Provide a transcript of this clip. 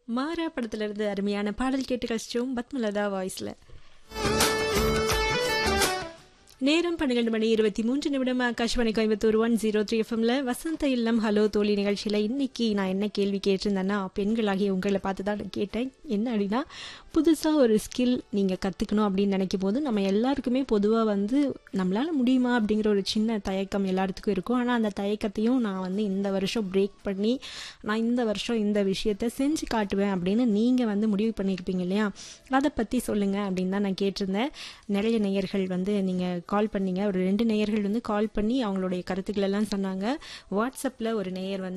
மாறா படத்துல இருந்து அருமையான பாடல் கேட்டு கழிச்சோம் பத்மலதா வாய்ஸ்ல நேரம் பன்னிரண்டு மணி இருபத்தி மூன்று நிமிடம் Akashvani Coimbatore one zero three எஃப்எம்ல வசந்த இல்லம் ஹலோ தோழி நிகழ்ச்சியில் இன்னைக்கு நான் என்ன கேள்வி கேட்டிருந்தேன்னா பெண்களாகிய உங்களை பார்த்து தான் நான் கேட்டேன் என்ன அப்படின்னா புதுசாக ஒரு ஸ்கில் நீங்கள் கற்றுக்கணும் அப்படின்னு நினைக்கும் போது நம்ம எல்லாருக்குமே பொதுவாக வந்து நம்மளால் முடியுமா அப்படிங்கிற ஒரு சின்ன தயக்கம் எல்லாத்துக்கும் இருக்கும் ஆனால் அந்த தயக்கத்தையும் நான் வந்து இந்த வருஷம் பிரேக் பண்ணி நான் இந்த வருஷம் இந்த விஷயத்த செஞ்சு காட்டுவேன் அப்படின்னு நீங்கள் வந்து முடிவு பண்ணியிருப்பீங்க இல்லையா அதை பற்றி சொல்லுங்கள் அப்படின்னு தான் நான் கேட்டிருந்தேன் நிறைய நேயர்கள் வந்து நீங்கள் கால் பண்ணீங்க ஒரு ரெண்டு நேயர்கள் வந்து கால் பண்ணி அவங்களுடைய கருத்துக்கள் எல்லாம் சொன்னாங்க வாட்ஸ்அப்பில் ஒரு நேயர் வந்து